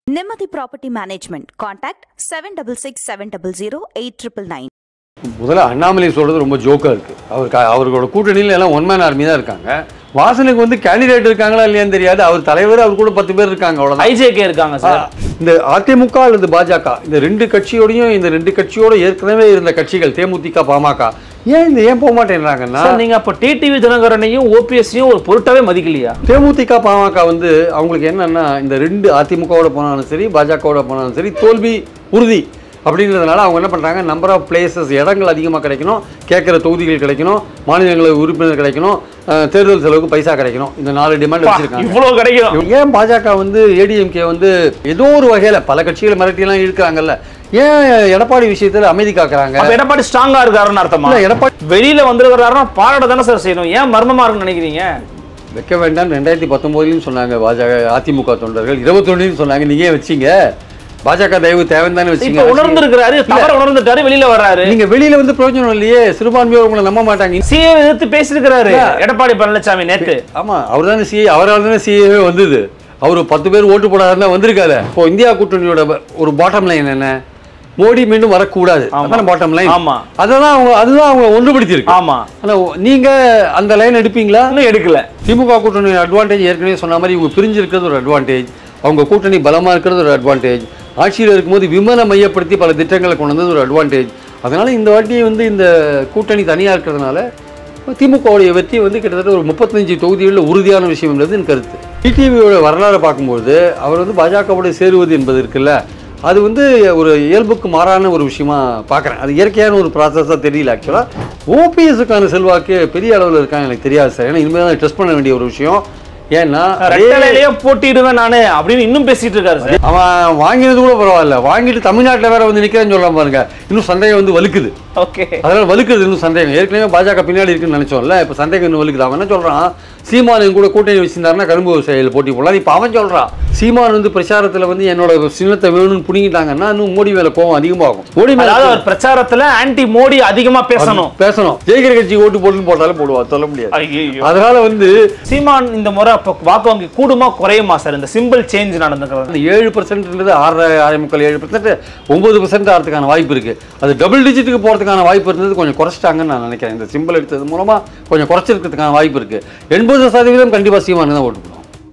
Nimati Property Management. Contact 766 700 8999. முதல்ல அண்ணாமலை சொல்றது ரொம்ப ஜோக்கா இருக்கு அவர் க- அவர்களோட கூட்டணியில் எல்லாம் ஒன் மேன் ஆர்மி தான் இருக்காங்க வாசனுக்கு வந்து கேண்டிடேட் இருக்காங்களா இல்லையான்னு தெரியாது அவர் தலைவர் அவர் கூட பத்து பேர் இருக்காங்க அவ்வளவுதான் ஐஜேகே இருக்காங்க சார் இந்த அதிமுக அல்லது பாஜக இந்த ரெண்டு கட்சியோடையும் இந்த ரெண்டு கட்சியோட ஏற்கனவே இருந்த கட்சிகள் தேமுதிக பாமக ஏன் இந்த ஏன் போக மாட்டேன்றாங்கன்னா சார் நீங்க அப்ப டிடிவி தினகரனையும் ஓபிஎஸ்ஸையும் ஒரு பொருட்டாவே மதிக்கலையா தேமுதிக பாமக வந்து அவங்களுக்கு என்னன்னா இந்த ரெண்டு அதிமுகவோட போனாலும் சரி பாஜகவோட போனாலும் சரி தோல்வி உறுதி அப்படிங்கிறதுனால அவங்க என்ன பண்ணுறாங்க நம்பர் ஆஃப் பிளேசஸ் இடங்கள் அதிகமாக கிடைக்கணும் கேட்குற தொகுதிகள் கிடைக்கணும் மாநிலங்களுக்கு உறுப்பினர் கிடைக்கணும் அஹ், தேர்தல் செலவுக்கு பைசா கிடைக்கணும் இந்த நாலு டிமாண்ட் வச்சிருக்காங்க இவ்வளவு கிடைக்கும் ஏன் பாஜக வந்து ஏடிஎம்கே வந்து ஏதோ ஒரு வகையில் பல கட்சிகளை மிரட்டியெல்லாம் இழுக்கிறாங்கல்ல ஏன் எடப்பாடி விஷயத்தில் அமைதி காக்குறாங்க அப்ப எடப்பாடி ஸ்ட்ராங்கா இருக்காருன்னு அர்த்தமா இல்ல, எடப்பாடி வெளியில வந்திருக்கிறாருன்னா பாராட்ட தானே சார் செய்யணும் ஏன் மர்மமா இருக்குன்னு நினைக்கிறீங்க வைக்க வேண்டாம் ரெண்டாயிரத்தி பத்தொம்போதுலையும் சொன்னாங்க பாஜக அதிமுக தொண்டர்கள் இருபத்தொன்னுலையும் சொன்னாங்க நீங்க ஏன் வச்சீங்க பாஜக தயவு தேவைன்னு தானே இப்ப வச்சீங்க உணர்ந்திருக்கிறாரு தவற உணர்ந்துட்டாரு வெளியில வர்றாரு நீங்க வெளியில வந்து பிரயோஜனம் இல்லையே சிறுபான்மையோர் உங்களை நம்ப மாட்டாங்க சிஏ எதிர்த்து பேசியிருக்கிறாரு எடப்பாடி பழனிசாமி நேத்து ஆமா அவர் தானே சிஏ அவரால் தானே சிஏவே வந்தது அவர் பத்து பேர் ஓட்டு போடாதான் வந்திருக்காரு இப்போ இந்தியா கூட்டணியோட ஒரு பாட்டம் லைன் என்ன மோடி மீண்டும் வரக்கூடாது அதான பாட்டம் லைன் ஆமா. அதெல்லாம் அவங்க அதுதான் அவங்க ஒன்றுபடுத்தி இருக்கு ஆமா ஆனா நீங்க அந்த லைன் எடுப்பீங்களா இன்னும் எடுக்கல திமுக கூட்டணி அட்வான்டேஜ் ஏற்கனவே சொன்ன மாதிரி இவங்க பிரிஞ்சு இருக்கிறது ஒரு அட்வான்டேஜ் அவங்க கூட்டணி பலமா இருக்கிறது ஒரு அட்வான்டேஜ் ஆட்சியில் இருக்கும்போது விமலை மையப்படுத்தி பல திட்டங்களை கொண்டு வந்தது ஒரு அட்வான்டேஜ் அதனால இந்த வாட்டி வந்து இந்த கூட்டணி தனியா இருக்கிறதுனால திமுகவுடைய வெற்றி வந்து கிட்டத்தட்ட ஒரு முப்பத்தஞ்சு தொகுதிகளில் உறுதியான விஷயம் என்பது என் கருத்து டிடிவியோட வரலாறு பார்க்கும்போது அவர் வந்து பாஜகவோட சேருவது என்பது இருக்குல்ல அது வந்து ஒரு இயல்புக்கு மாறான ஒரு விஷயமா பார்க்குறேன் அது இயற்கையான ஒரு ப்ராசஸாக தெரியல ஆக்சுவலாக ஓபிஎஸ்க்கான செல்வாக்கு பெரிய அளவில் இருக்கான்னு எனக்கு தெரியாது சார் ஏன்னா இனிமேல் தான் டெஸ்ட் பண்ண வேண்டிய ஒரு விஷயம் ஏன்னா ரெட்டலையிலேயே போட்டிடுவேன் நானு அப்படின்னு இன்னும் பேசிட்டு இருக்காரு சார் அவன் வாங்கினது கூட பரவாயில்ல வாங்கிட்டு தமிழ்நாட்டில் வேற வந்து நிற்கிறேன்னு சொல்லலாம் பாருங்க இன்னும் சந்தேகம் வந்து வலுக்குது ஓகே அதனால வலுக்குது இன்னும் சந்தேகம் ஏற்கனவே பாஜக பின்னாடி இருக்குன்னு நினைச்சோம்ல இப்போ சந்தேகம் இன்னும் வலுக்குது அவன் என்ன சொல்றான் சீமான் கூட கூட்டணி வச்சிருந்தாருன்னா கரும்பு விவசாயிகள் போட்டி போடலாம் இப்போ அவன் சொல்றான் சீமான் வந்து பிரச்சாரத்தில் வந்து என்னோட சின்னத்தை வேணும்னு புடிங்கிட்டாங்கன்னா இன்னும் மோடி மேல கோவம் அதிகமாகும் மோடி மேல அதாவது அவர் பிரச்சாரத்துல ஆன்டி மோடி அதிகமா பேசணும் பேசணும் ஜெயிக்கிற கட்சி ஓட்டு போட்டுன்னு போட்டாலும் போடுவா சொல்ல முடியாது ஐயோ அதனால வந்து சீமான் இந்த முறை அப்ப வாக்கு வங்கி கூடுமா குறையுமா சார் இந்த சிம்பிள் சேஞ்ச் நடந்துக்கிறது அந்த ஏழு பர்சன்ட்ன்றது ஆறரை ஆறே முக்கால் ஏழு பர்சன்ட் ஒன்பது பர்சன்ட் ஆகிறதுக்கான வாய்ப்பு இருக்கு அது டபுள் டிஜிட்டுக்கு போகிறதுக்கான வாய்ப்பு இருந்தது கொஞ்சம் குறைச்சிட்டாங்கன்னு நான் நினைக்கிறேன் இந்த சிம்பிள் எடுத்தது மூலமா கொஞ்சம் குறைச்சிருக்கிறதுக்கான வாய்ப்பு இருக்கு எண்பது சதவீதம் கண்டிப்பாக சீமானு தான் ஓட்டு போடும்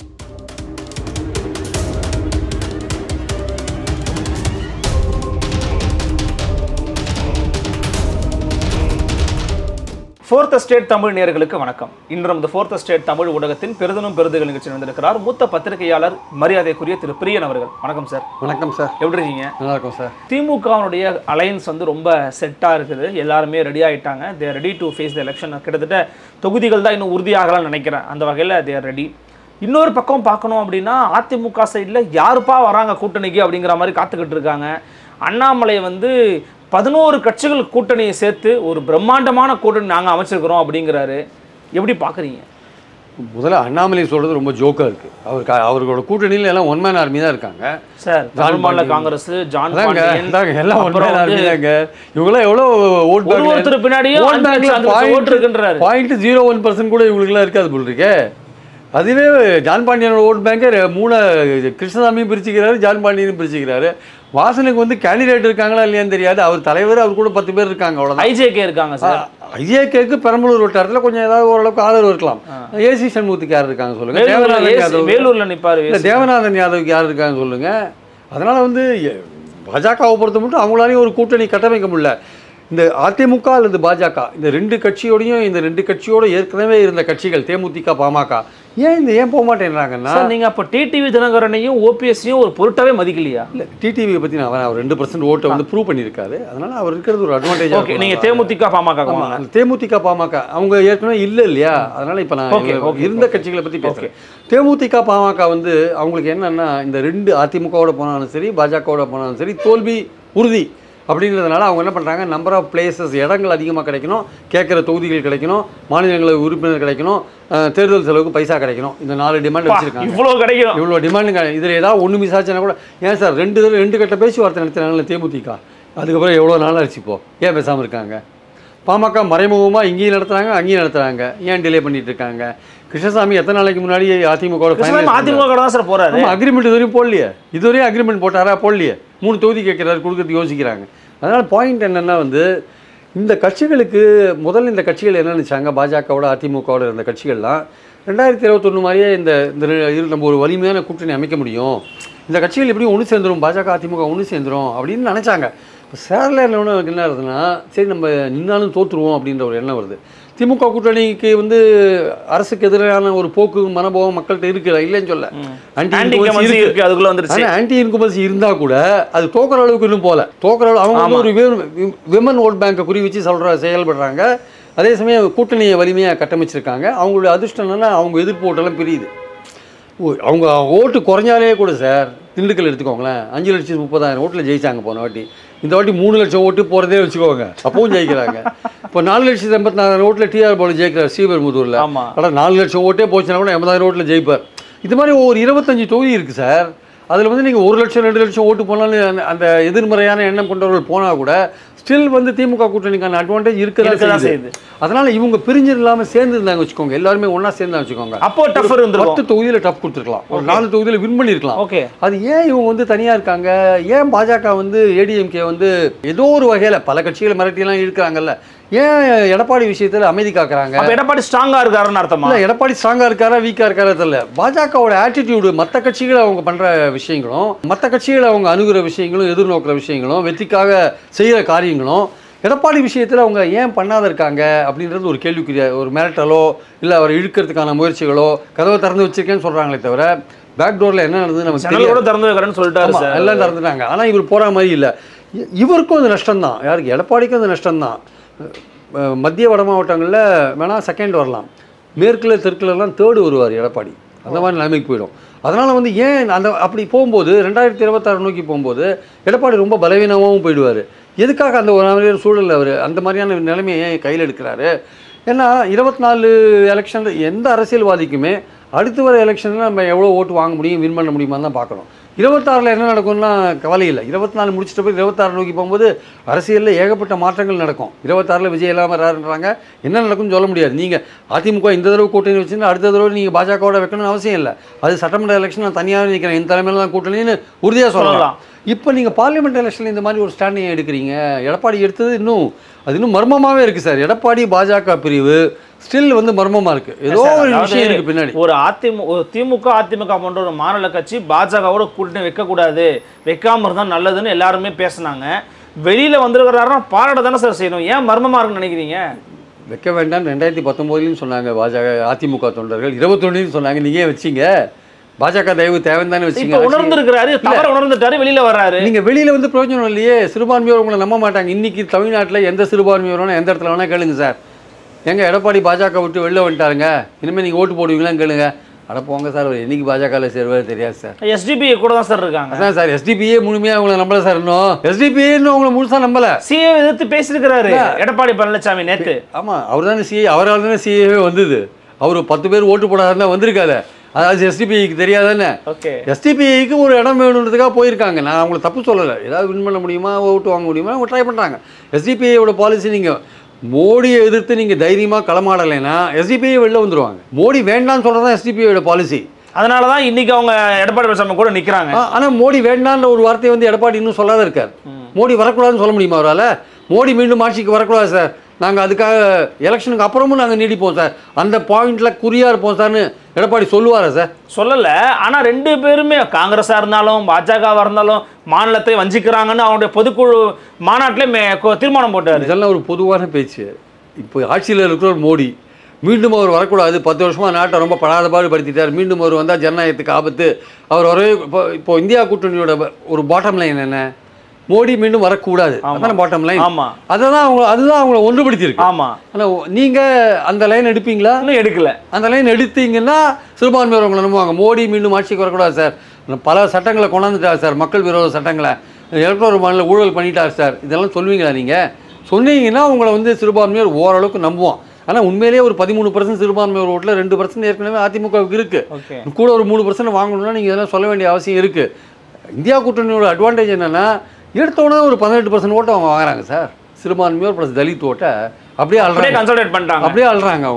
ஃபோர்த் ஸ்டேட் தமிழ் நேயர்களுக்கு வணக்கம் இன்று நமது ஃபோர்த் ஸ்டேட் தமிழ் ஊடகத்தின் பெருதனும் பெருதுகள் நிகழ்ச்சி நடந்திருக்கிறார் மூத்த பத்திரிகையாளர் மரியாதைக்குரிய திரு பிரியன் அவர்கள் வணக்கம் சார் வணக்கம் சார் எப்படி இருக்கீங்க நல்லா இருக்கும் சார் திமுகவுடைய அலையன்ஸ் வந்து ரொம்ப செட்டாக இருக்குது எல்லாருமே ரெடி ஆயிட்டாங்க they ready to face the election கிட்டத்தட்ட தொகுதிகள் தான் இன்னும் உறுதியாகலாம்னு நினைக்கிறேன் அந்த வகையில் தே ரெடி இன்னொரு பக்கம் பார்க்கணும் அப்படின்னா அதிமுக சைடில் யாருப்பா வராங்க கூட்டணிக்கு அப்படிங்கிற மாதிரி காத்துக்கிட்டு இருக்காங்க அண்ணாமலை வந்து பதினோரு கட்சிகள் கூட்டணியை சேர்த்து ஒரு பிரம்மாண்டமான கூட்டணி நாங்கள் அமைச்சிருக்கிறோம் அப்படிங்கிறாரு எப்படி பார்க்குறீங்க முதல்ல அண்ணாமலை சொல்றது ரொம்ப ஜோக்கா இருக்கு அவர் க- அவர்களோட கூட்டணியில் எல்லாம் ஒன் மேன் ஆர்மி தான் இருக்காங்க சார் தமிழ் மாநில காங்கிரஸ் ஜான் அதாங்க, பாண்டியன் அதாங்க, எல்லாம் ஒன் அப்புறம் மேன் ஆர்மி வந்து தாங்க இவங்களாம் எவ்வளோ ஓட் ஒரு ஒருத்தர் பின்னாடியும் அஞ்சு லட்சம், அஞ்சு லட்சம் ஓட்டு இருக்குன்றாரு. பாயிண்ட் ஜீரோ ஒன் பர்சன்ட் கூட இவங்களுக்குலாம் இருக்காது போல் இருக்கே அதுவே ஜான் பாண்டியனோட ஓட் பேங்கை மூணு கிருஷ்ணசாமியும் பிரிச்சுக்கிறாரு ஜான் பாண்டியனும் பிரிச்சுக்கிறாரு வாசனுக்கு வந்து கேண்டிடேட் இருக்காங்களா இல்லையான்னு தெரியாது அவர் தலைவர் அவர் கூட பத்து பேர் இருக்காங்க அவ்வளோதான் ஐஜேகே இருக்காங்க சார் ஐஏகேக்கு பெரம்பலூர் வட்டாரத்தில் கொஞ்சம் ஏதாவது ஓரளவுக்கு ஆதரவு இருக்கலாம் ஏசி சண்முகத்துக்கு யார் இருக்காங்க சொல்லுங்க வேலூர்ல தேவநாதன் ஏசி- யாதவ் வேலூர்ல நிப்பாரு இல்ல தேவநாதன் யாதவுக்கு யார் இருக்காங்க சொல்லுங்க அதனால வந்து எ- பாஜகவை பொறுத்த மட்டும் அவங்களாலையும் ஒரு கூட்டணி கட்டமைக்க முடியல இந்த அதிமுக அல்லது பாஜக இந்த ரெண்டு கட்சியோடையும் இந்த ரெண்டு கட்சியோட ஏற்கனவே இருந்த கட்சிகள் தேமுதிக பாமக ஏன் இந்த ஏன் போக மாட்டேன்றாங்கன்னா சார் நீங்க அப்ப டிடிவி தினகரனையும் ஓபிஎஸ்ஸையும் ஒரு பொருட்டாவே மதிக்கலையா இல்ல டிடிவியை பத்தி நான் அவர் ரெண்டு பர்சன்ட் ஓட்டை வந்து ப்ரூவ் பண்ணியிருக்காரு அதனால அவர் இருக்கிறது ஒரு அட்வான்டேஜ் ஓகே நீங்க தேமுதிக பாமக ஆமா, வாங்க அந்த தேமுதிக பாமக அவங்க ஏற்கனவே இல்ல இல்லையா அதனால இப்ப நான் Okay, இங்க okay, இருந்த கட்சிகளை பத்தி பேசுறேன் தேமுதிக பாமக வந்து அவங்களுக்கு என்னன்னா இந்த ரெண்டு அதிமுகவோட போனாலும் சரி பாஜகவோட போனாலும் சரி தோல்வி உறுதி அப்படிங்கிறதுனால அவங்க என்ன பண்றாங்க நம்பர் ஆஃப் பிளேசஸ் இடங்கள் அதிகமாக கிடைக்கணும் கேட்குற தொகுதிகள் கிடைக்கணும் மாநிலங்களுக்கு உறுப்பினர் கிடைக்கணும் அஹ், தேர்தல் செலவுக்கு பைசா கிடைக்கணும் இந்த நாலு டிமாண்ட் வச்சிருக்காங்க இவ்வளவு கிடைக்கும் இவ்வளோ டிமாண்டுங்க இதில் ஏதாவது ஒன்று மிஸ் ஆச்சுன்னா கூட ஏன் சார் ரெண்டு தடவை ரெண்டு கட்ட பேச்சுவார்த்தை நடத்தினாங்களே தேமுதிக அதுக்கப்புறம் எவ்வளோ நாள் ஆச்சு இப்போ ஏன் பேசாமல் இருக்காங்க பாமக மறைமுகமாக இங்கேயும் நடத்துகிறாங்க அங்கேயும் நடத்துகிறாங்க ஏன் டிலே பண்ணிட்டு இருக்காங்க கிருஷ்ணசாமி எத்தனை நாளைக்கு முன்னாடி அதிமுக கிருஷ்ணசாமி அதிமுக கூட தான் சார் போறாரு அக்ரிமெண்ட் இதுவரையும் போடலையே இதுவரையும் அக்ரிமெண்ட் போட்டாரா போடலையே மூணு தொகுதி கேட்குறாரு கொடுக்கறதுக்கு யோசிக்கிறாங்க அதனால் பாயிண்ட் என்னென்னா வந்து இந்த கட்சிகளுக்கு முதல்ல இந்த கட்சிகள் என்ன நினச்சாங்க பாஜகவோட அதிமுகவோட இருந்த கட்சிகள்லாம் ரெண்டாயிரத்தி இருபத்தொன்று மாதிரியே இந்த இந்த ரெ- இரு- நம்ம ஒரு வலிமையான கூட்டணி அமைக்க முடியும் இந்த கட்சிகள் எப்படியும் ஒன்று சேர்ந்துரும் பாஜக அதிமுக ஒன்று சேர்ந்துரும் அப்படின்னு நினச்சாங்க இப்போ சேரல என்ன என்ன ஆகுதுன்னா சரி நம்ம நின்னாலும் தோற்றுருவோம் அப்படின்ற ஒரு எண்ணம் வருது திமுக கூட்டணிக்கு வந்து அரசுக்கு எதிரான ஒரு போக்கு மனோபாவம் மக்கள்கிட்ட இருக்கிற இல்லைன்னு சொல்ல ஆன்டி anti incumbency கமன்சி இருக்கு அதுக்குள்ள வந்துருச்சு ஆனா ஆன்டி இன்குமன்சி இருந்தா கூட அது தோக்குற அளவுக்கு இன்னும் போல தோக்குற அளவு அவங்க வந்து ஒரு விமன் ஓட் பேங்கை குறி வச்சு சொல்ற செயல்படுறாங்க அதே சமயம் கூட்டணியை வலிமையாக கட்டமைச்சிருக்காங்க அவங்களுடைய அதிர்ஷ்டம் என்னன்னா அவங்க எதிர்ப்பு ஓட்டெல்லாம் பிரியுது ஓ, அவங்க ஓட்டு குறைஞ்சாலே கூட சார் திண்டுக்கல் எடுத்துக்கோங்களேன் அஞ்சு லட்சத்து முப்பதாயிரம் ஓட்டில் ஜெயிச்சாங்க போன வாட்டி இந்த வாட்டி மூணு லட்சம் ஓட்டு போகிறதே வச்சுக்கோங்க அப்பவும் ஜெயிக்கிறாங்க இப்போ நாலு லட்சத்து எண்பத்தி ஓட்டில் டிஆர் போல ஜெயிக்கிறார் ஸ்ரீபெரும்புதூரில் ஆமா. ஆனால் நாலு லட்சம் ஓட்டே போச்சுன்னா கூட எண்பதாயிரம் ஓட்டில் ஜெயிப்பார் இது மாதிரி ஒரு இருபத்தஞ்சு தொகுதி இருக்குது சார் அதில் வந்து நீங்கள் ஒரு லட்சம் ரெண்டு லட்சம் ஓட்டு போனாலும் அந்த- அந்த எதிர்மறையான எண்ணம் கொண்டவர்கள் போனால் கூட ஸ்டில் வந்து திமுக கூட்டணிக்கான அட்வான்டேஜ் இருக்கதான் இருக்கதான் செய்யுது. செய்யுது அதனால இவங்க பிரிஞ்சு இல்லாமல் சேர்ந்து இருந்தாங்க வச்சுக்கோங்க எல்லாருமே ஒன்றா சேர்ந்து வச்சுக்கோங்க அப்போ டஃபர் இருந்திருக்கும் பத்து தொகுதியில டப் கொடுத்துருக்கலாம் ஒரு நாலு தொகுதியில வின் பண்ணிருக்கலாம் ஓகே அது ஏன் இவங்க வந்து தனியா இருக்காங்க ஏன் பாஜக வந்து ஏடிஎம்கே வந்து ஏதோ ஒரு வகையில பல கட்சிகளை மிரட்டியெல்லாம் இருக்கிறாங்கல்ல ஏன் எடப்பாடி விஷயத்துல அமைதி காக்குறாங்க அப்ப எடப்பாடி ஸ்ட்ராங்கா இருக்காருன்னு அர்த்தமா இல்ல எடப்பாடி ஸ்ட்ராங்கா இருக்காரா வீக்கா இருக்காரா தெரியல பாஜகவோட ஆட்டிடியூடு மற்ற கட்சிகள் அவங்க பண்ற விஷயங்களும் மற்ற கட்சிகளை அவங்க அணுகுற விஷயங்களும் எதிர்நோக்குற விஷயங்களும் வெற்றிக்காக செய்யற காரியங்களும் எடப்பாடி விஷயத்துல அவங்க ஏன் பண்ணாத இருக்காங்க அப்படின்றது ஒரு கேள்விக்குரிய ஒரு மிரட்டலோ இல்ல அவரை இழுக்கிறதுக்கான முயற்சிகளோ கதவை திறந்து வச்சிருக்கேன்னு சொல்றாங்களே தவிர பேக் டோர்ல என்ன நடந்தது நமக்கு ஜன்னல் தெரியாது கூட திறந்து வைக்கிறேன்னு சொல்லிட்டாரு ஆமா, சார் எல்லாம் திறந்துட்டாங்க ஆனா இவர் போற மாதிரி இல்ல இ- இவருக்கும் அது நஷ்டம் தான் யாருக்கு எடப்பாடிக்கும் அது நஷ்டம் தான் மத்திய வட மாவட்டங்களில் வேணா செகண்ட் வரலாம் மேற்குல தெற்குலலாம் தேர்டு வருவார் எடப்பாடி அந்த மாதிரி நிலைமைக்கு போயிடும் அதனால வந்து ஏன் அந்த அப்படி போகும்போது ரெண்டாயிரத்தி இருபத்தாறு நோக்கி போகும்போது எடப்பாடி ரொம்ப பலவீனமாகவும் போயிடுவார் எதுக்காக அந்த ஒரு மாதிரியான சூழல் அவர் அந்த மாதிரியான நிலைமையை ஏன் கையில் எடுக்கிறாரு ஏன்னா இருபத்தி நாலு எலெக்ஷன் எந்த அரசியல்வாதிக்குமே அடுத்து வர எலெக்ஷனில் நம்ம எவ்வளோ ஓட்டு வாங்க முடியும் வின் பண்ண முடியுமான்னு தான் பார்க்கணும் இருபத்தாறில் என்ன நடக்கும்னா கவலை இல்லை இருபத்தி நாலு முடிச்சிட்ட போய் இருபத்தாறு நோக்கி போகும்போது அரசியலில் ஏகப்பட்ட மாற்றங்கள் நடக்கும் இருபத்தாறில் விஜய் இல்லாமல் வராருன்றாங்க என்ன நடக்கும்னு சொல்ல முடியாது நீங்கள் அதிமுக இந்த தடவை கூட்டணி வச்சுருந்தா அடுத்த தடவை நீங்கள் பாஜகவோட வைக்கணும்னு அவசியம் இல்லை அது சட்டமன்ற எலெக்ஷன் நான் தனியாக நிற்கிறேன் இந்த தலைமையில தான் கூட்டணின்னு உறுதியாக சொல்லலாம் சொல்லலாம். இப்போ நீங்கள் பார்லிமெண்ட் எலெக்ஷனில் இந்த மாதிரி ஒரு ஸ்டாண்டிங் எடுக்கிறீங்க எடப்பாடி எடுத்தது இன்னும் அது இன்னும் மர்மமாகவே இருக்குது சார் எடப்பாடி பாஜக பிரிவு ஸ்டில் வந்து மர்மமாக இருக்குது ஏதோ சார், ஒரு அதாவது விஷயம் இருக்குது பின்னாடி ஒரு அதிமுக ஒரு திமுக அதிமுக போன்ற ஒரு மாநில கட்சி பாஜகவோட கூட்டணி வைக்கக்கூடாது வைக்காம இருந்தா நல்லதுன்னு எல்லாருமே பேசுனாங்க வெளியில வந்திருக்கிறாருன்னா பாராட்ட தானே சார் செய்யணும் ஏன் மர்மமா இருக்குன்னு நினைக்கிறீங்க வைக்க வேண்டாம் ரெண்டாயிரத்தி பத்தொம்போதுலையும் சொன்னாங்க பாஜக அதிமுக தொண்டர்கள் இருபத்தொன்னுலையும் சொன்னாங்க நீங்க ஏன் வச்சீங்க பாஜக தயவு தேவைன்னு தானே இப்ப வச்சீங்க உணர்ந்திருக்கிறாரு தவற உணர்ந்துட்டாரு வெளியில வர்றாரு நீங்க வெளியில வந்து பிரயோஜனம் இல்லையே சிறுபான்மையோர் உங்களை நம்ப மாட்டாங்க இன்னைக்கு தமிழ்நாட்டுல எந்த சிறுபான்மையோர் வேணா எந்த இடத்துல வேணா கேளுங்க சார் எங்க எடப்பாடி பாஜக விட்டு வெளில வந்துட்டாருங்க இனிமே நீங்க ஓட்டு போடுவீங்களான்னு கேளுங்க அட போங்க சார் அவர் என்னைக்கு பாஜகவில் சேருவாரு தெரியாது சார் எஸ்டிபி கூட தான் சார் இருக்காங்க அதான் சார் எஸ்டிபிஏ முழுமையா உங்களை நம்பல சார் இன்னும் எஸ்டிபிஏ இன்னும் உங்களை முழுசா நம்பல சிஏ எதிர்த்து பேசியிருக்கிறாரு எடப்பாடி பழனிசாமி நேத்து ஆமா அவர் தானே சிஏ அவரால் தானே சிஏவே வந்தது அவர் பத்து பேர் ஓட்டு போடாதுன்னா வந்திருக்காரு அதாவது எஸ்டிபிஐக்கு தெரியாதானே ஓகே எஸ்டிபிஐக்கு ஒரு இடம் வேணுன்றதுக்காக போயிருக்காங்க நான் அவங்கள தப்பு சொல்லலை ஏதாவது வின் பண்ண முடியுமா ஓட்டு வாங்க முடியுமா அவங்க ட்ரை பண்ணுறாங்க எஸ்டிபிஐயோட பாலிசி நீங்கள் மோடியை எதிர்த்து நீங்கள் தைரியமாக களமாடலைன்னா எஸ்டிபிஐ வெளில வந்துருவாங்க மோடி வேண்டாம்னு சொல்கிறது தான் எஸ்டிபிஐயோட பாலிசி அதனால தான் இன்னைக்கு அவங்க எடப்பாடி பழனிசாமி கூட நிக்கிறாங்க ஆனால் மோடி வேண்டான்ற ஒரு வார்த்தையை வந்து எடப்பாடி இன்னும் சொல்லாத இருக்கார் மோடி வரக்கூடாதுன்னு சொல்ல முடியுமா அவரால் மோடி மீண்டும் ஆட்சிக்கு வரக்கூடாது சார் நாங்கள் அதுக்காக எலெக்ஷனுக்கு அப்புறமும் நாங்கள் நீடிப்போம் சார் அந்த பாயிண்டில் குறியாக இருப்போம் சார்னு எடப்பாடி சொல்லுவாரா சார் சொல்லல ஆனா ரெண்டு பேருமே காங்கிரஸா இருந்தாலும் பாஜகவா இருந்தாலும் மாநிலத்தை வஞ்சிக்கிறாங்கன்னு அவங்களுடைய பொதுக்குழு மாநாட்டிலே மே- கொ- தீர்மானம் போட்டாரு இதெல்லாம் ஒரு பொதுவான பேச்சு இப்போ ஆட்சியில் இருக்கிறவர் மோடி மீண்டும் அவர் வரக்கூடாது பத்து வருஷமா நாட்டை ரொம்ப படாத பாடுபடுத்திட்டார் மீண்டும் அவர் வந்தால் ஜனநாயகத்துக்கு ஆபத்து அவர் ஒரே இப்போ இப்போ இந்தியா கூட்டணியோட ப- ஒரு பாட்டம் லைன் என்ன மோடி மீண்டும் வரக்கூடாது அதான பாட்டம் லைன் ஆமா அதுதான் அவங்க அதுதான் அவங்கள ஒன்றுபடுத்தி இருக்கு ஆமா ஆனால் நீங்கள் அந்த லைன் எடுப்பீங்களா இன்னும் எடுக்கல அந்த லைன் எடுத்தீங்கன்னா சிறுபான்மையோர் உங்களை நம்புவாங்க மோடி மீண்டும் ஆட்சிக்கு வரக்கூடாது சார் பல சட்டங்களை கொண்டாந்துட்டார் சார் மக்கள் விரோத சட்டங்களை எலக்ட்ரோல் மாநில ஊழல் பண்ணிட்டார் சார் இதெல்லாம் சொல்லுவீங்களா நீங்கள் சொன்னீங்கன்னா உங்களை வந்து சிறுபான்மையோர் ஓரளவுக்கு நம்புவோம் ஆனால் உண்மையிலேயே ஒரு பதிமூணு பர்சன்ட் சிறுபான்மையோர் ஓட்டில் ரெண்டு பர்சன்ட் ஏற்கனவே அதிமுகவுக்கு இருக்குது ஓகே கூட ஒரு மூணு பர்சன்ட் வாங்கணும்னா நீங்கள் இதெல்லாம் சொல்ல வேண்டிய அவசியம் இருக்குது இந்தியா கூட்டணியோட அட்வான்டேஜ் என்னென்னா எடுத்தோடனே ஒரு பதினெட்டு பர்சன்ட் ஓட்டை அவங்க வாங்குறாங்க சார் சிறுபான்மையோர் ப்ளஸ் தலித் ஓட்டை அப்படியே அப்படியே அல்றாங்க கன்சல்டேட் பண்ணிட்டாங்க அப்படியே அழுறாங்க அவங்க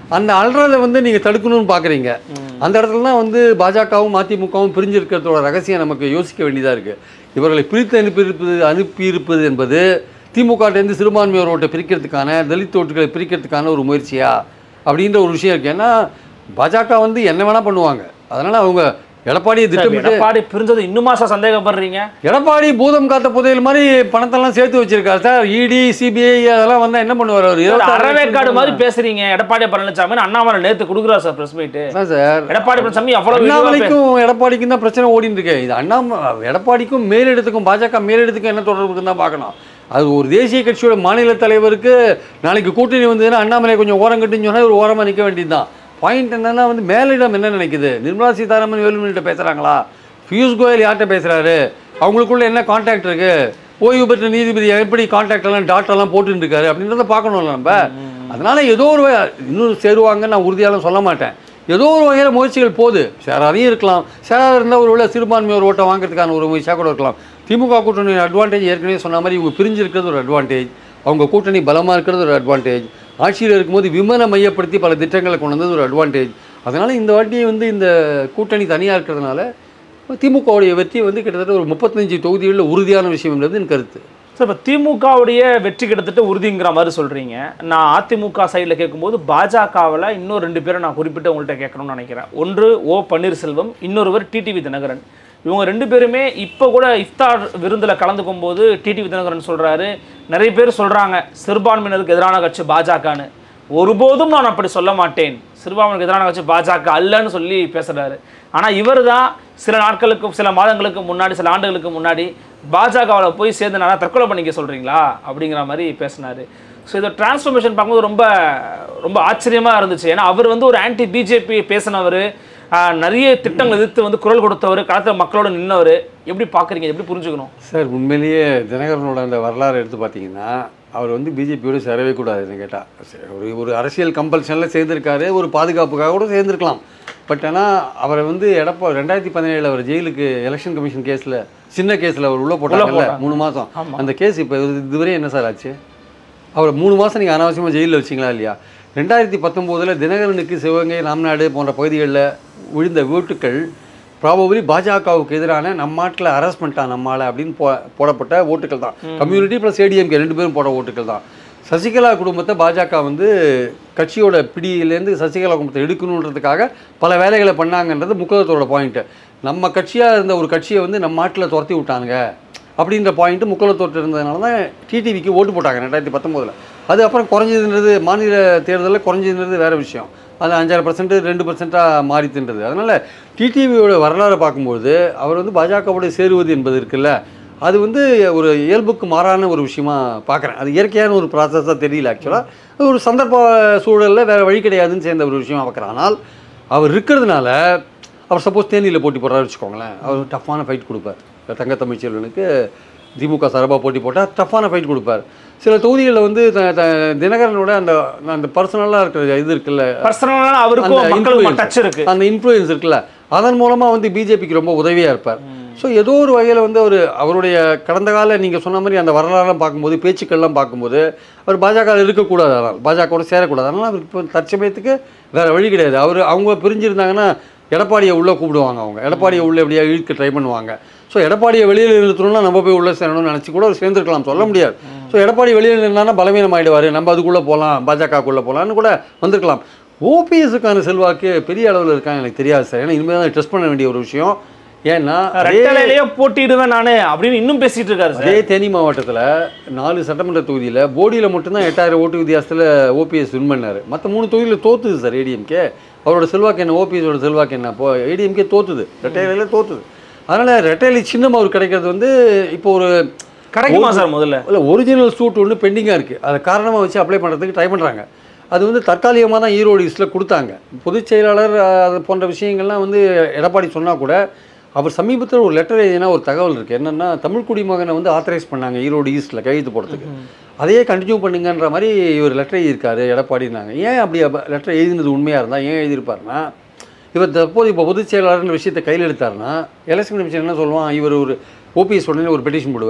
அந்த அல்றதை வந்து நீங்கள் தடுக்கணும்னு பார்க்குறீங்க அந்த இடத்துல தான் வந்து பாஜகவும் அதிமுகவும் பிரிஞ்சிருக்கிறதோட ரகசியம் நமக்கு யோசிக்க வேண்டியதாக இருக்குது இவர்களை பிரித்து அனுப்பியிருப்பது அனுப்பியிருப்பது என்பது திமுகட்டேருந்து சிறுபான்மையோர் ஓட்டை பிரிக்கிறதுக்கான தலித் ஓட்டுகளை பிரிக்கிறதுக்கான ஒரு முயற்சியா அப்படின்ற ஒரு விஷயம் இருக்குது ஏன்னா பாஜக வந்து என்ன வேணால் பண்ணுவாங்க அதனால் அவங்க எடப்பாடியை திட்டமிட்டு எடப்பாடி பிரிஞ்சது இன்னுமா சார் சந்தேகப்படுறீங்க எடப்பாடி பூதம் காத்த புதையல் மாதிரி பணத்தெல்லாம் சேர்த்து வச்சிருக்காரு சார் இடி சிபிஐ அதெல்லாம் வந்தா என்ன பண்ணுவார் அவர் இருபத்தாறு அறவேக்காடு லட்சம் மாதிரி பேசுறீங்க எடப்பாடி பழனிசாமி அண்ணாமலை நேத்து கொடுக்குறாரு சார் பிரஸ் மீட் அதான் சார் எடப்பாடி பழனிசாமி அவ்வளவு இழிவா பே- அண்ணாமலைக்கும் எடப்பாடிக்கும் தான் பிரச்சனை ஓடிட்டு இருக்கு இது அண்ணாம எடப்பாடிக்கும் மேலிடத்துக்கும் பாஜக மேலிடத்துக்கும் என்ன தொடர்பு இருக்குன்னு தான் பார்க்கணும் அது ஒரு தேசிய கட்சியோட மாநில தலைவருக்கு நாளைக்கு கூட்டணி வந்ததுன்னா அண்ணாமலை கொஞ்சம் ஓரம் கட்டுன்னு சொன்னா ஒரு ஓரமாக நிற்க வேண்டியதுதான் பாயிண்ட் என்னன்னா வந்து மேலிடம் என்ன நினைக்குது நிர்மலா சீதாராமன் வேலுமணிகிட்ட பேசுறாங்களா பியூஷ் கோயல் யார்கிட்ட பேசுறாரு அவங்களுக்குள்ள என்ன கான்டாக்ட் இருக்கு ஓய்வு பெற்ற நீதிபதி எப்படி கான்டாக்ட் எல்லாம் டாட் எல்லாம் போட்டுட்டு இருக்காரு அப்படின்றத பார்க்கணும்ல நம்ம அதனால ஏதோ ஒரு வகை- இன்னும் சேருவாங்கன்னு நான் உறுதியாலும் சொல்ல மாட்டேன் ஏதோ ஒரு வகையில் முயற்சிகள் போகுது சேராதையும் இருக்கலாம் சேராத இருந்தால் ஒரு வேளை சிறுபான்மையோர் ஓட்டை வாங்குறதுக்கான ஒரு முயற்சியாக கூட இருக்கலாம் திமுக கூட்டணியின் அட்வான்டேஜ் ஏற்கனவே சொன்ன மாதிரி இவங்க பிரிஞ்சிருக்கிறது ஒரு அட்வான்டேஜ் அவங்க கூட்டணி பலமாக இருக்கிறது ஒரு அட்வான்டேஜ் ஆட்சியில் இருக்கும்போது விமனை மையப்படுத்தி பல திட்டங்களை கொண்டு வந்தது ஒரு அட்வான்டேஜ் அதனால் இந்த வாட்டி வந்து இந்த கூட்டணி தனியாக இருக்கிறதுனால திமுகவுடைய வெற்றி வந்து கிட்டத்தட்ட ஒரு முப்பத்தஞ்சு தொகுதிகளில் உறுதியான விஷயம் என்பது என் கருத்து சார் இப்போ திமுகவுடைய வெற்றி கிட்டத்தட்ட உறுதிங்கிற மாதிரி சொல்றீங்க நான் அதிமுக சைடில் கேட்கும்போது பாஜகவில் இன்னும் ரெண்டு பேரை நான் குறிப்பிட்டு உங்கள்கிட்ட கேட்கணும்னு நினைக்கிறேன் ஒன்று ஓ பன்னீர்செல்வம் இன்னொருவர் டிடிவி தினகரன் இவங்க ரெண்டு பேருமே இப்போ கூட இஃப்தார் விருந்தில் கலந்துக்கும் போது டிடிவி தினகரன் சொல்றாரு நிறைய பேர் சொல்றாங்க சிறுபான்மையினருக்கு எதிரான கட்சி பாஜகன்னு ஒருபோதும் நான் அப்படி சொல்ல மாட்டேன் சிறுபான்மைக்கு எதிரான கட்சி பாஜக அல்லன்னு சொல்லி பேசுறாரு ஆனா இவர் தான் சில நாட்களுக்கு சில மாதங்களுக்கு முன்னாடி சில ஆண்டுகளுக்கு முன்னாடி பாஜகவில் போய் சேர்ந்து நான் தற்கொலை பண்ணிக்க சொல்றீங்களா அப்படிங்கிற மாதிரி பேசினாரு ஸோ இதை டிரான்ஸ்ஃபர்மேஷன் பார்க்கும்போது ரொம்ப ரொம்ப ஆச்சரியமா இருந்துச்சு ஏன்னா அவர் வந்து ஒரு ஆன்டி பிஜேபி பேசினவர் நிறைய திட்டங்கள் எதிர்த்து வந்து குரல் கொடுத்தவர் களத்தில் மக்களோட நின்னவர் எப்படி பார்க்குறீங்க எப்படி புரிஞ்சுக்கணும் சார் உண்மையிலேயே தினகரனோட அந்த வரலாறு எடுத்து பார்த்தீங்கன்னா அவர் வந்து பிஜேபியோட சேரவே கூடாதுன்னு கேட்டால் ஒரு ஒரு அரசியல் கம்பல்ஷனில் சேர்ந்திருக்காரு ஒரு பாதுகாப்புக்காக கூட சேர்ந்திருக்கலாம் பட் ஆனால் அவரை வந்து எடப்பா ரெண்டாயிரத்தி பதினேழில் அவர் ஜெயிலுக்கு எலெக்ஷன் கமிஷன் கேஸில் சின்ன கேஸில் அவர் உள்ளே போட்டாங்கல்ல போட்டாங்க. மூணு மாதம் ஆமா. அந்த கேஸ் இப்போ இதுவரை என்ன சார் ஆச்சு அவர் மூணு மாதம் நீங்கள் அனாவசியமாக ஜெயிலில் வச்சிங்களா இல்லையா ரெண்டாயிரத்தி பத்தொம்போதில் தினகரனுக்கு சிவகங்கை ராம்நாடு போன்ற பகுதிகளில் விழுந்த ஓட்டுக்கள் ப்ராபபிளி பாஜகவுக்கு எதிரான நம்ம நாட்டில் அரெஸ்ட் பண்ணிட்டான் நம்மால அப்படின்னு போ போடப்பட்ட ஓட்டுகள் தான் கம்யூனிட்டி ப்ளஸ் ஏடிஎம்கே ரெண்டு பேரும் போட ஓட்டுகள் தான் சசிகலா குடும்பத்தை பாஜக வந்து கட்சியோட பிடியிலேருந்து சசிகலா குடும்பத்தை எடுக்கணுன்றதுக்காக பல வேலைகளை பண்ணாங்கன்றது முக்கியத்தோட பாயிண்ட்டு நம்ம கட்சியாக இருந்த ஒரு கட்சியை வந்து நம்ம நாட்டில் துரத்தி விட்டானுங்க அப்படின்ற பாயிண்ட்டு முக்கியத்தோட்டு இருந்ததுனால தான் டிடிவிக்கு ஓட்டு போட்டாங்க ரெண்டாயிரத்தி பத்தொம்போதில் அது அப்புறம் குறைஞ்சதுன்றது மாநில தேர்தலில் குறைஞ்சதுன்றது வேறு விஷயம் அது அஞ்சாறு பர்சன்ட் ரெண்டு பர்சன்ட்டாக மாறித்துன்றது அதனால் டிடிவியோட வரலாறு பார்க்கும்போது அவர் வந்து பாஜகவோட சேருவது என்பது இருக்குல்ல அது வந்து ஒரு இயல்புக்கு மாறான ஒரு விஷயமா பார்க்குறேன் அது இயற்கையான ஒரு ப்ராசஸாக தெரியல ஆக்சுவலாக ஒரு சந்தர்ப்ப சூழலில் வேறு வழி கிடையாதுன்னு சேர்ந்த ஒரு விஷயமா பார்க்குறேன் ஆனால் அவர் இருக்கிறதுனால அவர் சப்போஸ் தேனியில் போட்டி போடுறாரு வச்சுக்கோங்களேன் அவர் டஃப்பான ஃபைட் கொடுப்பார் தங்க தமிழ்ச்செல்வனுக்கு திமுக சார்பாக போட்டி போட்டால் டஃப்பான ஃபைட் கொடுப்பார் சில தொகுதிகளில் வந்து த- த- தினகரனோட அந்த அந்த பர்சனலாக இருக்கிற இது இருக்குல்ல பர்சனலாக அவருக்கும் அந்த மக்களுக்கும் influence, டச் இருக்கு அந்த இன்ஃப்ளூயன்ஸ் இருக்குல்ல அதன் மூலமாக வந்து பிஜேபிக்கு ரொம்ப உதவியாக இருப்பார் ஸோ ஏதோ ஒரு வகையில் வந்து அவர் அவருடைய கடந்த கால நீங்கள் சொன்ன மாதிரி அந்த வரலாறுலாம் பார்க்கும்போது பேச்சுக்கள்லாம் பார்க்கும்போது அவர் பாஜக இருக்கக்கூடாது அதனால் பாஜகவோட சேரக்கூடாது அதனால் அவருக்கு இப்போ தற்சமயத்துக்கு வேறு வழி கிடையாது அவர் அவங்க பிரிஞ்சிருந்தாங்கன்னா எடப்பாடியை உள்ளே கூப்பிடுவாங்க அவங்க எடப்பாடியை உள்ளே எப்படியா இழுக்க ட்ரை பண்ணுவாங்க ஸோ எடப்பாடியை வெளியில் நிறுத்தணும்னா நம்ம போய் உள்ளே சேரணும்னு நினச்சி கூட அவர் சேர்ந்துருக்கலாம் சொல்ல முடியாது ஸோ எடப்பாடி வெளியில் நின்னா பலவீனம் ஆயிடுவார் நம்ம அதுக்குள்ளே போகலாம் பாஜகக்குள்ளே போகலான்னு கூட வந்திருக்கலாம் ஓபிஎஸ்க்கான செல்வாக்கு பெரிய அளவில் இருக்காங்க எனக்கு தெரியாது சார் ஏன்னா இனிமேல் தான் டெஸ்ட் பண்ண வேண்டிய ஒரு விஷயம் ஏன்னா அதே- ரெட்டலையிலேயே போட்டிடுவேன் நானு அப்படின்னு இன்னும் பேசிட்டு இருக்காரு சார் அதே தேனி மாவட்டத்தில் நாலு சட்டமன்ற தொகுதியில் போடியில் மட்டும்தான் எட்டாயிரம் ஓட்டு வித்தியாசத்தில் ஓபிஎஸ் வின் பண்ணார் மற்ற மூணு தொகுதியில் தோத்துது சார் ஏடிஎம்கே அவரோட செல்வாக்கு என்ன ஓபிஎஸோட செல்வாக்கு என்ன இப்போ ஏடிஎம்கே தோத்துது ரெட்டையில தோத்துது அதனால் ரெட்டையில சின்னம் அவருக்கு கிடைக்கிறது வந்து இப்போ ஒரு கிடைக்குமா சார் முதல்ல இல்லை ஒரிஜினல் சூட் ஒன்று பெண்டிங்காக இருக்குது அதை காரணமாக வச்சு அப்ளை பண்ணுறதுக்கு ட்ரை பண்ணுறாங்க அது வந்து தற்காலிகமாக தான் ஈரோடு ஈஸ்டில் கொடுத்தாங்க பொதுச் செயலாளர் அஹ், அது போன்ற விஷயங்கள்லாம் வந்து எடப்பாடி சொன்னால் கூட அவர் சமீபத்தில் ஒரு லெட்டர் எழுதினா ஒரு தகவல் இருக்குது என்னென்னா தமிழ் குடிமகனை வந்து ஆத்தரைஸ் பண்ணாங்க ஈரோடு ஈஸ்ட்டில் கையெழுத்து போடுறதுக்கு அதையே கண்டினியூ பண்ணுங்கன்ற மாதிரி இவர் லெட்டர் எழுதியிருக்காரு எடப்பாடினாங்க ஏன் அப்படி லெட்டர் எழுதினது உண்மையாக இருந்தால் ஏன் எழுதியிருப்பாருன்னா இவர் தற்போது இப்போ பொதுச் செயலாளர்ன்ற விஷயத்தை கையில் எடுத்தாருன்னா எலெக்ஷன் கமிஷன் என்ன சொல்லுவான் இவர் ஒரு ஓபிஎஸ் உடனே ஒரு பெட்டிஷன் போடுவார்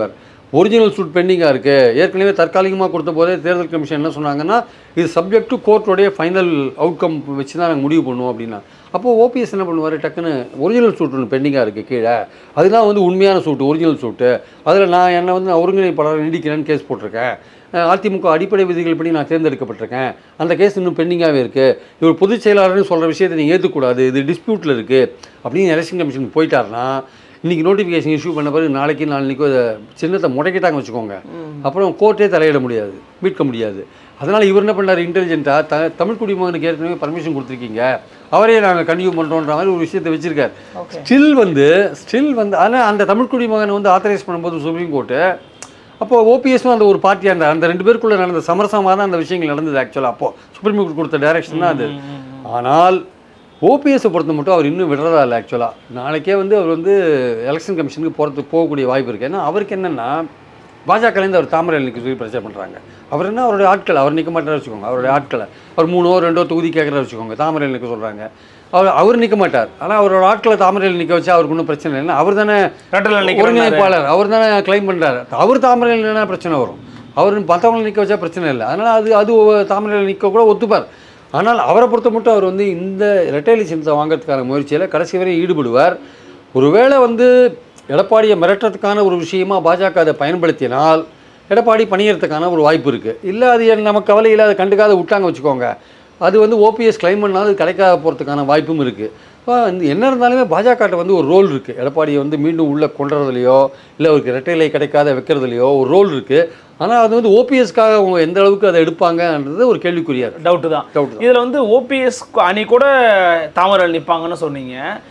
ஒரிஜினல் சூட் பெண்டிங்காக இருக்குது ஏற்கனவே தற்காலிகமாக கொடுத்த போதே தேர்தல் கமிஷன் என்ன சொன்னாங்கன்னா இது சப்ஜெக்ட் டு கோர்ட்டோடைய ஃபைனல் அவுட்கம் வச்சு தான் நாங்கள் முடிவு பண்ணுவோம் அப்படின்னா அப்போது ஓபிஎஸ் என்ன பண்ணுவார் டக்குன்னு ஒரிஜினல் சூட் ஒன்று பெண்டிங்காக இருக்குது கீழே அதுதான் வந்து உண்மையான சூட்டு ஒரிஜினல் சூட்டு அதில் நான் என்ன வந்து ஒருங்கிணைப்பாளர் நீடிக்கிறேன்னு கேஸ் போட்டிருக்கேன் அஹ் அதிமுக அடிப்படை விதிகள் படி நான் தேர்ந்தெடுக்கப்பட்டிருக்கேன் அந்த கேஸ் இன்னும் பெண்டிங்காகவே இருக்குது இவர் பொதுச் செயலாளர்னு சொல்கிற விஷயத்தை நீங்கள் ஏற்றுக்கூடாது இது டிஸ்பியூட்டில் இருக்குது அப்படின்னு எலெக்ஷன் கமிஷனுக்கு போயிட்டாருன்னா இன்றைக்கி நோட்டிஃபிகேஷன் இஷ்யூ பண்ண பிறகு நாளைக்கு நாளைக்கு அதை சின்னத்தை முடக்கிட்டாங்க வச்சுக்கோங்க அப்புறம் கோர்ட்டே தலையிட முடியாது மீட்க முடியாது அதனால் இவர் என்ன பண்ணார் இன்டெலிஜென்ட்டாக த தமிழ் குடிமகனுக்கு ஏற்கனவே பர்மிஷன் கொடுத்துருக்கீங்க அவரே நாங்கள் கன்டினியூ பண்ணுறோன்ற மாதிரி ஒரு விஷயத்தை வச்சுருக்கார் Okay. ஸ்டில் வந்து ஸ்டில் வந்து ஆனால் அந்த தமிழ் குடிமகனை வந்து ஆத்தரைஸ் பண்ணும்போது சுப்ரீம் கோர்ட்டு அப்போ ஓபிஎஸும் அந்த ஒரு பார்ட்டியாக இருந்தார் அந்த ரெண்டு பேருக்குள்ள நடந்த சமரசமாக தான் அந்த விஷயங்கள் நடந்தது ஆக்சுவலாக அப்போ சுப்ரீம் கோர்ட் கொடுத்த டைரக்ஷன் தான் அது ஆனால் ஓபிஎஸ்ஸை பொறுத்த மட்டும் அவர் இன்னும் விடுறதா இல்லை ஆக்சுவலாக நாளைக்கே வந்து அவர் வந்து எலெக்ஷன் கமிஷனுக்கு போகிறதுக்கு போகக்கூடிய வாய்ப்பு இருக்குது ஏன்னா அவருக்கு என்னென்னா பாஜகலேருந்து அவர் தாமரை நிற்க சொல்லி பிரச்சாரம் பண்ணுறாங்க அவர் என்ன அவருடைய ஆட்கள் அவர் நிற்க மாட்டார் வச்சுக்கோங்க அவருடைய ஆட்களை அவர் மூணோ ரெண்டோ தொகுதி கேட்குறாரு வச்சுக்கோங்க தாமரையில் நிற்க சொல்கிறாங்க அவர் அவர் நிற்க மாட்டார் ஆனால் அவரோட ஆட்களை தாமரையில் நிற்க வச்சா அவருக்கு ஒன்றும் பிரச்சனை இல்லை அவர் தானே ரெட்டல நிக்கிறேன்னாரு. ஒருங்கிணைப்பாளர் அவர் தானே கிளைம் பண்ணுறாரு அவர் தாமரையில் நின்னா பிரச்சனை வரும் அவர் மற்றவங்களை நிற்க வச்சா பிரச்சனை இல்லை அதனால் அது அது ஒ- தாமரையில் நிற்க கூட ஒத்துப்பார் ஆனால் அவரை பொறுத்த மட்டும் அவர் வந்து இந்த ரெட்டைலி சின்னத்தை வாங்குறதுக்கான முயற்சியில் கடைசி வரை ஈடுபடுவார் ஒருவேளை வந்து எடப்பாடியை மிரட்டுறதுக்கான ஒரு விஷயமா பாஜக அதை பயன்படுத்தினால் எடப்பாடி பணியறதுக்கான ஒரு வாய்ப்பு இருக்குது இல்லை அது என் நமக்கு கவலை இல்லை அதை கண்டுக்காத விட்டாங்க வச்சுக்கோங்க அது வந்து ஓபிஎஸ் கிளைம் பண்ணாலும் அது கிடைக்காத போகிறதுக்கான வாய்ப்பும் இருக்குது என்ன இருந்தாலுமே பாஜகட்ட வந்து ஒரு ரோல் இருக்குது எடப்பாடியை வந்து மீண்டும் உள்ளே கொண்டுறதுலையோ இல்லை அவருக்கு இரட்டைலை கிடைக்காத வைக்கிறதுலையோ ஒரு ரோல் இருக்குது ஆனால் அது வந்து ஓபிஎஸ்க்காக அவங்க எந்த அளவுக்கு அதை எடுப்பாங்கன்றது ஒரு கேள்விக்குறியா இருக்கு டவுட்டு தான் Doubt தான். இதில் வந்து ஓபிஎஸ் அணி கூட தாமரையில் நிற்பாங்கன்னு சொன்னீங்க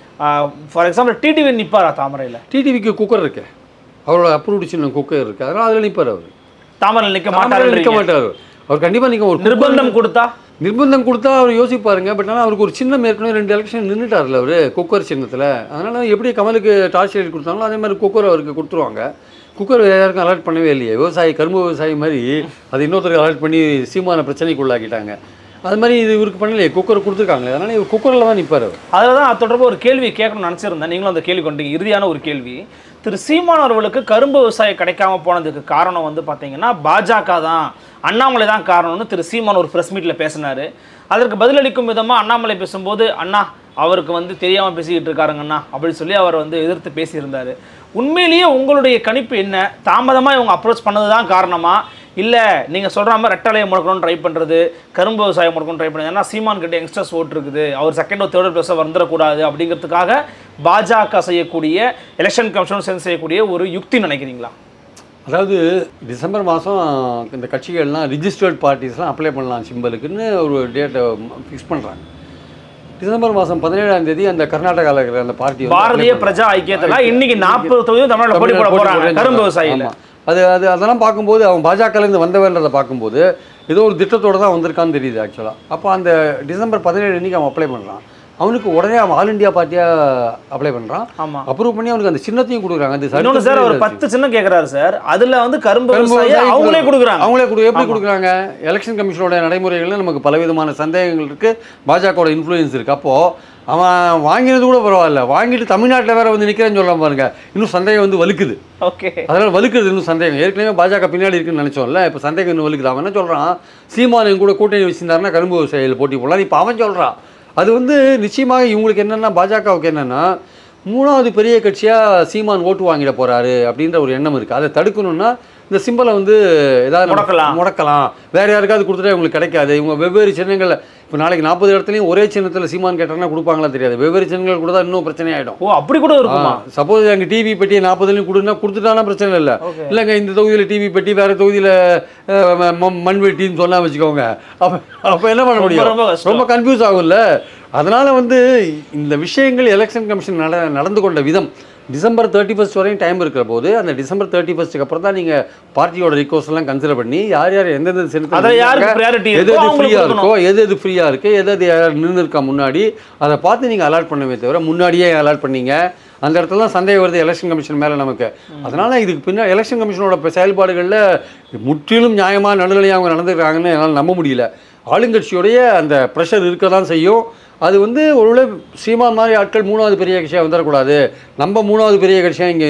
ஃபார் எக்ஸாம்பிள் டிடிவி நிற்பாரா தாமரையில் டிடிவிக்கு குக்கர் இருக்கு அவரோட அப்ரூவ்டு சின்ன குக்கர் இருக்குது அதனால் அதில் நிற்பார் அவர் தாமரையில் நிற்க தாமரையில் நிற்க மாட்டாரு மாட்டார் அவர் கண்டிப்பாக நிற்க ஒரு நிர்பந்தம் கொடுத்தா நிர்பந்தம் கொடுத்தா அவர் யோசிப்பாருங்க பட் ஆனால் அவருக்கு ஒரு சின்னம் ஏற்கனவே ரெண்டு எலெக்ஷன் நின்றுட்டார்ல அவர் குக்கர் சின்னத்தில் அதனால் எப்படி கமலுக்கு டார்ச் லைட் கொடுத்தாங்களோ அதே மாதிரி குக்கர் அவருக்கு கொடுத்துருவாங்க குக்கர் யாருக்கும் அலர்ட் பண்ணவே இல்லையே விவசாயி கரும்பு விவசாயி மாதிரி அது இன்னொருத்தருக்கு அலர்ட் பண்ணி சீமான பிரச்சனைக்குள்ளாக்கிட்டாங்க அது மாதிரி இது இவருக்கு பண்ணலையே குக்கர் கொடுத்துருக்காங்க அதனால் இவர் குக்கரில் தான் நிற்பார் அவர் அதில் தான் அது தொடர்பாக ஒரு கேள்வி கேட்கணும்னு நினச்சிருந்தேன் நீங்களும் அந்த கேள்வி கொண்டீங்க இறுதியான ஒரு கேள்வி திரு சீமான் அவர்களுக்கு கரும்பு விவசாயம் கிடைக்காம போனதுக்கு காரணம் வந்து பார்த்தீங்கன்னா பாஜக தான் அண்ணாமலை தான் காரணம்னு திரு சீமான் ஒரு ப்ரெஸ் மீட்டில் பேசினாரு அதற்கு பதிலளிக்கும் விதமாக அண்ணாமலை பேசும்போது அண்ணா அவருக்கு வந்து தெரியாமல் பேசிக்கிட்டு இருக்காருங்க அண்ணா அப்படின்னு சொல்லி அவர் வந்து எதிர்த்து பேசியிருந்தாரு உண்மையிலேயே உங்களுடைய கணிப்பு என்ன தாமதமாக இவங்க அப்ரோச் பண்ணது தான் காரணமா இல்லை நீங்கள் சொல்கிற மாதிரி ரெட்டலையை முடக்கணும்னு ட்ரை பண்ணுறது கரும்பு விவசாயம் முடக்கணும்னு ட்ரை பண்ணுறது ஏன்னா சீமான் கிட்ட யங்ஸ்டர்ஸ் ஓட்டு இருக்குது அவர் செகண்ட் தேர்ட் பிளேஸாக வந்துடக்கூடாது அப்படிங்கிறதுக்காக பாஜக செய்யக்கூடிய எலெக்ஷன் கமிஷன் சேர்ந்து செய்யக்கூடிய ஒரு யுக்தி நினைக்கிறீங்களா அதாவது டிசம்பர் மாதம் இந்த கட்சிகள்லாம் ரிஜிஸ்டர்ட் பார்ட்டிஸ்லாம் அப்ளை பண்ணலாம் சிம்பலுக்குன்னு ஒரு டேட்டை ஃபிக்ஸ் பண்ணுறாங்க டிசம்பர் மாதம் பதினேழாம் தேதி அந்த கர்நாடகாவில் இருக்கிற அந்த பார்ட்டி பாரதிய பிரஜா ஐக்கியத்தில் இன்னைக்கு நாற்பது தொகுதி தமிழ்நாட்டில் போட்டி போட போகிறாங்க கரும்பு விவசாயியில் அது அது அதெல்லாம் பார்க்கும்போது அவன் பாஜகலேருந்து வந்தவன்றதை பார்க்கும்போது ஏதோ ஒரு திட்டத்தோட தான் வந்திருக்கான்னு தெரியுது ஆக்சுவலாக அப்போ அந்த டிசம்பர் பதினேழு அன்னைக்கு அவன் அப்ளை பண்ணுறான் அவனுக்கு உடனே அவன் ஆல் இந்தியா பார்ட்டியாக அப்ளை பண்ணுறான் ஆமா அப்ரூவ் பண்ணி அவனுக்கு அந்த சின்னத்தையும் கொடுக்குறாங்க அது இன்னொன்று சார் அவர் பத்து சின்னம் கேட்குறாரு சார் அதுல வந்து கரும்பு கரும்பு விவசாயி விவசாயி அவங்களே கொடு- கொடுக்குறாங்க அவங்களே கொடு எப்படி ஆமா. கொடுக்குறாங்க எலெக்ஷன் கமிஷனோட நடைமுறைகள்ல நமக்கு பலவிதமான சந்தேகங்கள் இருக்கு பாஜகவோட இன்ஃப்ளூயன்ஸ் இருக்கு அப்போ அவன் வாங்கினது கூட பரவாயில்ல வாங்கிட்டு தமிழ்நாட்டில் வேற வந்து நிற்கிறேன்னு சொல்ல பாருங்க இன்னும் சந்தேகம் வந்து வலுக்குது ஓகே அதனால வலுக்குது இன்னும் சந்தேகம் ஏற்கனவே பாஜக பின்னாடி இருக்குன்னு நினைச்சோம்ல இப்போ சந்தேகம் இன்னும் வலுக்குது அவன் என்ன சொல்றான் சீமான் என் கூட கூட்டணி வச்சிருந்தாருன்னா கரும்பு விவசாயிகள் போட்டி போடலாம் இப்போ அவன் சொல்றான் அது வந்து நிச்சயமாக இவங்களுக்கு என்னன்னா பாஜகவுக்கு என்னன்னா மூணாவது பெரிய கட்சியாக சீமான் ஓட்டு வாங்கிட போறாரு அப்படின்ற ஒரு எண்ணம் இருக்குது அதை தடுக்கணும்னா இந்த சிம்பலை வந்து ஏதாவது நம்ம முடக்கலாம். முடக்கலாம் வேற யாருக்காவது கொடுத்துட்டா இவங்களுக்கு கிடைக்காது இவங்க வெவ்வேறு சின்னங்களில் இப்போ நாளைக்கு நாற்பது இடத்துலையும் ஒரே சின்னத்தில் சீமான் கேட்டாங்கன்னா கொடுப்பாங்களா தெரியாது வெவ்வேறு சின்னங்கள் கொடுத்தா இன்னும் பிரச்சனை ஆகிடும் ஓ அப்படி கூட இருக்குமா சப்போஸ் அங்கே டிவி பெட்டி நாற்பதுலையும் கொடுனா கொடுத்துட்டானா பிரச்சனை இல்லை Okay. இல்லைங்க இந்த தொகுதியில் டிவி பெட்டி வேறு தொகுதியில் மண் வெட்டின்னு சொன்னா வச்சுக்கோங்க அப்போ அப்போ என்ன பண்ண ரொம்ப முடியும் ரொம்ப கஷ்டம். ரொம்ப கன்ஃபியூஸ் ஆகும்ல அதனால வந்து இந்த விஷயங்கள் எலெக்ஷன் கமிஷன் நட நடந்து கொண்ட விதம் டிசம்பர் தேர்ட்டி ஃபஸ்ட் வரையும் டைம் இருக்கிற போது அந்த டிசம்பர் தேர்ட்டி ஃபஸ்ட்டுக்கு அப்புறம் தான் நீங்கள் பார்ட்டியோட ரிக்வஸ்ட் எல்லாம் கன்சிடர் பண்ணி யார் யார் எந்தெந்த செலுத்த அதுல யாருக்கு priority எது இருக்கோ எது அவங்களுக்கு ஃப்ரீயாக கொடுக்கணும். இருக்கோ எது எது ஃப்ரீயாக இருக்குது எது எது யார் நின்று இருக்கா முன்னாடி அதை பார்த்து நீங்கள் அலாட் பண்ணவே தவிர முன்னாடியே அலாட் பண்ணீங்க அந்த இடத்துல தான் சந்தேகம் வருது எலெக்ஷன் கமிஷன் மேலே நமக்கு அதனால் இதுக்கு பின்னாடி எலெக்ஷன் கமிஷனோட இப்ப செயல்பாடுகளில் முற்றிலும் நியாயமாக நடுநிலையாக அவங்க நடந்துக்கிறாங்கன்னு என்னால் நம்ப முடியல ஆளுங்கட்சியுடைய அந்த ப்ரெஷர் இருக்க தான் செய்யும் அது வந்து ஒருவேளை சீமான் மாதிரி ஆட்கள் மூணாவது பெரிய கட்சியாக வந்துடக்கூடாது நம்ம மூணாவது பெரிய கட்சியாக இங்கே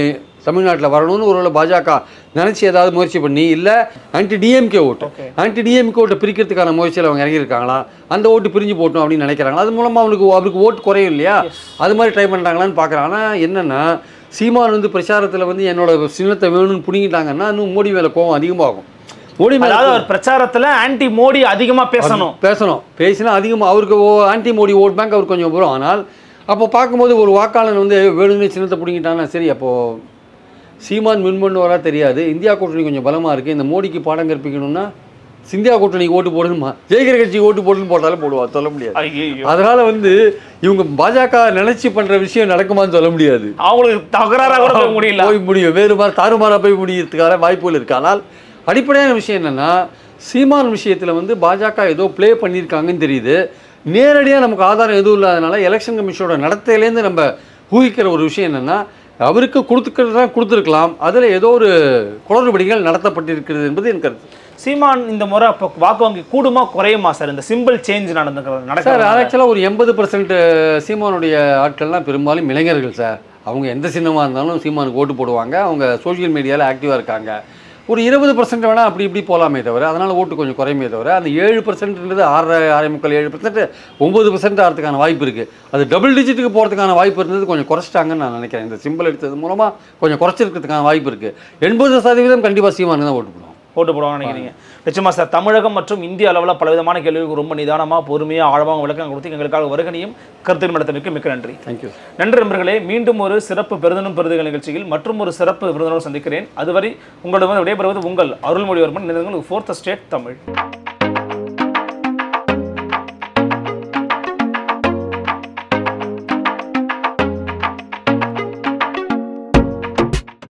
தமிழ்நாட்டில் வரணும்னு ஒருவேளை பாஜக நினச்சி ஏதாவது முயற்சி பண்ணி இல்லை anti DMK vote Okay. Anti DMK ஓட்டை பிரிக்கிறதுக்கான முயற்சியில் அவங்க இறங்கியிருக்காங்களா அந்த ஓட்டு பிரிஞ்சு போட்டோம் அப்படின்னு நினைக்கிறாங்களா அது மூலமாக அவனுக்கு அவருக்கு ஓட்டு குறையும் இல்லையா அது மாதிரி ட்ரை பண்ணுறாங்களான்னு பார்க்குறேன் ஆனால் என்னென்னா சீமான் வந்து பிரச்சாரத்தில் வந்து என்னோட சின்னத்தை வேணும்னு பிடிங்கிட்டாங்கன்னா இன்னும் மோடி மேலே கோவம் அதிகமாகும் மோடி மேலே அதாவது அவர் பிரச்சாரத்துல ஆன்டி மோடி அதிகமா பேசணும் பேசணும் பேசினா அதிகமாக அவருக்கு ஓ ஆன்டி மோடி ஓட் பேங்க் அவருக்கு கொஞ்சம் வரும் ஆனால் அப்போ பார்க்கும்போது ஒரு வாக்காளன் வந்து வேணும்னு சின்னத்தை பிடிங்கிட்டான்னா சரி அப்போது சீமான் வின் பண்ணுவாரா தெரியாது இந்தியா கூட்டணி கொஞ்சம் பலமாக இருக்குது இந்த மோடிக்கு பாடம் கற்பிக்கணும்னா இந்தியா கூட்டணிக்கு ஓட்டு போடணுமா ஜெயிக்கிற கட்சிக்கு ஓட்டு போடணும்னு போட்டாலும் போடுவா சொல்ல முடியாது ஐயோ அதனால வந்து இவங்க பாஜக நினைச்சு பண்ற விஷயம் நடக்குமான்னு சொல்ல முடியாது அவங்களுக்கு தகராறா கூட போக முடியல போய் முடியும் வேறு மாதிரி தாறுமாறா போய் முடியறதுக்கான வாய்ப்புகள் இருக்கு ஆனால் அடிப்படையான விஷயம் என்னன்னா சீமான் விஷயத்தில் வந்து பாஜக ஏதோ ப்ளே பண்ணியிருக்காங்கன்னு தெரியுது நேரடியாக நமக்கு ஆதாரம் எதுவும் இல்லாதனால எலெக்ஷன் கமிஷனோட நடத்தையிலேருந்து நம்ம ஊகிக்கிற ஒரு விஷயம் என்னன்னா அவருக்கு கொடுத்துக்கிறது தான் கொடுத்துருக்கலாம் அதில் ஏதோ ஒரு குளறுபடிகள் நடத்தப்பட்டிருக்கிறது என்பது என் கருத்து சீமான் இந்த முறை அப்போ வாக்கு வங்கி கூடுமா குறையுமா சார் இந்த சிம்பிள் சேஞ்ச் நடந்துக்கிறது சார் நடக்கிறது ஆக்சுவலாக ஒரு எண்பது பர்சன்ட் சீமானுடைய ஆட்கள்லாம் பெரும்பாலும் இளைஞர்கள் சார் அவங்க எந்த சின்னமாக இருந்தாலும் சீமானுக்கு ஓட்டு போடுவாங்க அவங்க சோஷியல் மீடியாவில் ஆக்டிவாக இருக்காங்க ஒரு இருபது பர்சன்ட் வேணால் அப்படி இப்படி போகலாமே தவிர அதனால் ஓட்டு கொஞ்சம் குறையுமே தவிர அந்த ஏழு பர்சன்ட்ன்றது ஆறரை ஆறே முக்கால் ஏழு பர்சன்ட் ஒம்பது பர்சன்ட் ஆகிறதுக்கான வாய்ப்பு இருக்குது அது டபுள் டிஜிட்டுக்கு போகிறதுக்கான வாய்ப்பு இருந்தது கொஞ்சம் குறைச்சிட்டாங்கன்னு நான் நினைக்கிறேன் இந்த சிம்பிள் எடுத்தது மூலமாக கொஞ்சம் குறைச்சிருக்கிறதுக்கான வாய்ப்பு இருக்குது எண்பது சதவீதம் கண்டிப்பாக சீமானு தான் ஓட்டு போடுவோம் ஓட்டு போடுவாங்கன்னு நினைக்கிறீங்க நிச்சயமா சார் தமிழகம் மற்றும் இந்திய அளவில் பலவிதமான கேள்விகளுக்கு ரொம்ப நிதானமா பொறுமையா ஆழமாக விளக்கம் கொடுத்து எங்களுக்காக வருகனையும் கருத்து நடத்தமைக்கு மிக்க நன்றி தேங்க்யூ நன்றி நண்பர்களே மீண்டும் ஒரு சிறப்பு பெருந்தனும் பெருதுகள் நிகழ்ச்சியில் மற்றும் ஒரு சிறப்பு விருந்தினரோடு சந்திக்கிறேன் அதுவரை உங்களிடம் விடைபெறுவது உங்கள் அருள்மொழிவர்மன் நிறுவனங்கள் ஃபோர்த் ஸ்டேட் தமிழ்